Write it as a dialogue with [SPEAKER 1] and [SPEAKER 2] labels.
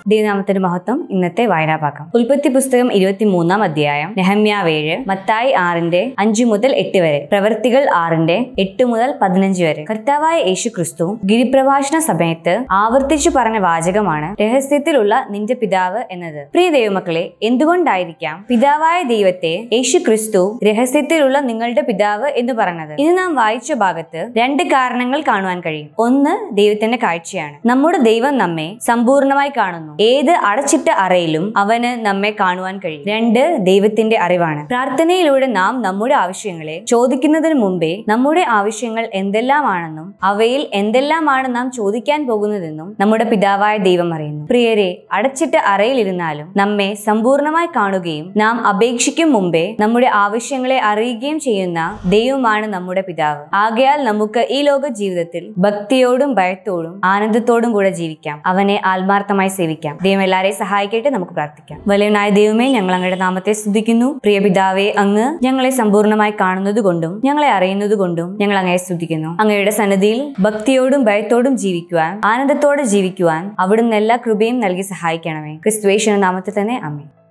[SPEAKER 1] ദൈവനാമത്തിന്റെ മഹത്വം ഇന്നത്തെ വായനാഭാഗം ഉൽപ്പത്തി പുസ്തകം ഇരുപത്തിമൂന്നാം അധ്യായം നെഹമ്യാവേഴ് മത്തായി ആറിന്റെ അഞ്ചു മുതൽ എട്ട് വരെ പ്രവർത്തികൾ ആറിന്റെ എട്ട് മുതൽ പതിനഞ്ച് വരെ കർത്താവായ യേശു ക്രിസ്തു ഗിരിപ്രഭാഷണ സമയത്ത് ആവർത്തിച്ചു പറഞ്ഞ വാചകമാണ് രഹസ്യത്തിലുള്ള നിന്റെ പിതാവ് എന്നത് പ്രിയ ദൈവമക്കളെ എന്തുകൊണ്ടായിരിക്കാം പിതാവായ ദൈവത്തെ യേശു ക്രിസ്തു രഹസ്യത്തിലുള്ള നിങ്ങളുടെ പിതാവ് എന്ന് പറഞ്ഞത് ഇന്ന് നാം വായിച്ച ഭാഗത്ത് രണ്ട് കാരണങ്ങൾ കാണുവാൻ കഴിയും ഒന്ന് ദൈവത്തിന്റെ കാഴ്ചയാണ് നമ്മുടെ ദൈവം നമ്മെ സമ്പൂർണമായി കാണുന്നു ഏത് അടച്ചിട്ട അറയിലും അവന് നമ്മെ കാണുവാൻ കഴിയും രണ്ട് ദൈവത്തിന്റെ അറിവാണ് പ്രാർത്ഥനയിലൂടെ നാം നമ്മുടെ ആവശ്യങ്ങളെ ചോദിക്കുന്നതിന് മുമ്പേ നമ്മുടെ ആവശ്യങ്ങൾ എന്തെല്ലാമാണെന്നും അവയിൽ എന്തെല്ലാമാണ് നാം ചോദിക്കാൻ പോകുന്നതെന്നും നമ്മുടെ പിതാവായ ദൈവം അറിയുന്നു പ്രിയരെ അടച്ചിട്ട അറയിലിരുന്നാലും നമ്മെ സമ്പൂർണമായി കാണുകയും നാം അപേക്ഷിക്കും മുമ്പേ നമ്മുടെ ആവശ്യങ്ങളെ അറിയുകയും ചെയ്യുന്ന ദൈവമാണ് നമ്മുടെ പിതാവ് ആകയാൽ നമുക്ക് ഈ ലോക ജീവിതത്തിൽ ഭക്തിയോടും ഭയത്തോടും ആനന്ദത്തോടും കൂടെ ജീവിക്കാം അവനെ ആത്മാർത്ഥമായി സേവിക്കാം ദൈവം എല്ലാവരെയും സഹായിക്കട്ടെ നമുക്ക് പ്രാർത്ഥിക്കാം വലിയനായ ദൈവമേ ഞങ്ങൾ അങ്ങയുടെ നാമത്തെ സ്തുതിക്കുന്നു പ്രിയ പിതാവേ അങ്ങ് ഞങ്ങളെ സമ്പൂർണ്ണമായി കാണുന്നത് കൊണ്ടും ഞങ്ങളെ അറിയുന്നത് കൊണ്ടും ഞങ്ങൾ അങ്ങയെ സ്തുതിക്കുന്നു അങ്ങയുടെ സന്നദ്ധിയിൽ ഭക്തിയോടും ഭയത്തോടും ജീവിക്കുവാൻ ആനന്ദത്തോടെ ജീവിക്കുവാൻ അവിടുന്ന് എല്ലാ കൃപയും നൽകി സഹായിക്കണമേ ക്രിസ്തുവേശ്വര നാമത്തിൽ തന്നെ അമ്മേ